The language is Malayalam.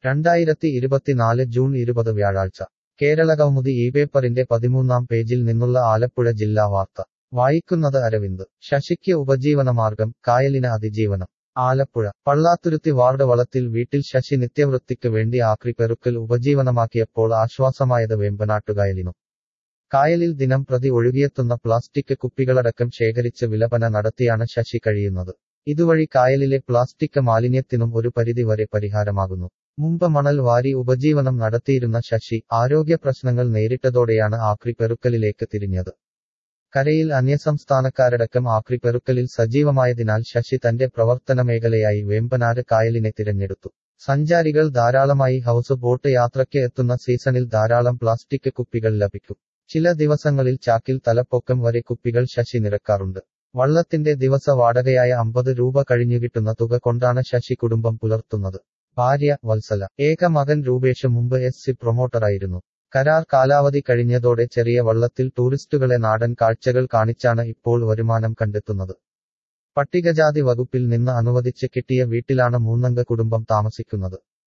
രണ്ടായിരത്തി ഇരുപത്തിനാല് ജൂൺ ഇരുപത് വ്യാഴാഴ്ച കേരളകൗമുദി ഈ പേപ്പറിന്റെ പതിമൂന്നാം പേജിൽ നിന്നുള്ള ആലപ്പുഴ ജില്ലാ വാർത്ത വായിക്കുന്നത് അരവിന്ദ് ശശിക്ക് ഉപജീവനമാർഗം കായലിന് അതിജീവനം ആലപ്പുഴ പള്ളാത്തുരുത്തി വാർഡ് വളത്തിൽ വീട്ടിൽ ശശി നിത്യവൃത്തിക്ക് വേണ്ടി ആക്രി പെറുക്കൽ ഉപജീവനമാക്കിയപ്പോൾ ആശ്വാസമായത് വേമ്പനാട്ടുകായലിനും കായലിൽ ദിനം പ്രതി ഒഴുകിയെത്തുന്ന പ്ലാസ്റ്റിക് കുപ്പികളടക്കം ശേഖരിച്ച് വിലപന നടത്തിയാണ് ശശി കഴിയുന്നത് ഇതുവഴി കായലിലെ പ്ലാസ്റ്റിക് മാലിന്യത്തിനും ഒരു പരിധി വരെ പരിഹാരമാകുന്നു മുമ്പ് മണൽ വാരി ഉപജീവനം നടത്തിയിരുന്ന ശശി ആരോഗ്യ പ്രശ്നങ്ങൾ നേരിട്ടതോടെയാണ് ആക്രി പെറുക്കലിലേക്ക് തിരിഞ്ഞത് കരയിൽ അന്യസംസ്ഥാനക്കാരടക്കം ആക്രി പെറുക്കലിൽ സജീവമായതിനാൽ ശശി തന്റെ പ്രവർത്തന മേഖലയായി വേമ്പനാട് കായലിനെ തിരഞ്ഞെടുത്തു സഞ്ചാരികൾ ധാരാളമായി ഹൗസ് ബോട്ട് യാത്രയ്ക്ക് എത്തുന്ന സീസണിൽ ധാരാളം പ്ലാസ്റ്റിക് കുപ്പികൾ ലഭിക്കും ചില ദിവസങ്ങളിൽ ചാക്കിൽ തലപ്പൊക്കം വരെ കുപ്പികൾ ശശി നിറക്കാറുണ്ട് വള്ളത്തിന്റെ ദിവസ വാടകയായ അമ്പത് രൂപ കഴിഞ്ഞുകിട്ടുന്ന തുക കൊണ്ടാണ് ശശി കുടുംബം പുലർത്തുന്നത് ഭാര്യ വത്സല ഏക മകൻ രൂപേഷ് മുമ്പ് എസ് സി പ്രൊമോട്ടറായിരുന്നു കരാർ കാലാവധി കഴിഞ്ഞതോടെ ചെറിയ വള്ളത്തിൽ ടൂറിസ്റ്റുകളെ നാടൻ കാഴ്ചകൾ കാണിച്ചാണ് ഇപ്പോൾ വരുമാനം കണ്ടെത്തുന്നത് പട്ടികജാതി വകുപ്പിൽ നിന്ന് അനുവദിച്ച് കിട്ടിയ വീട്ടിലാണ് മൂന്നംഗ കുടുംബം താമസിക്കുന്നത്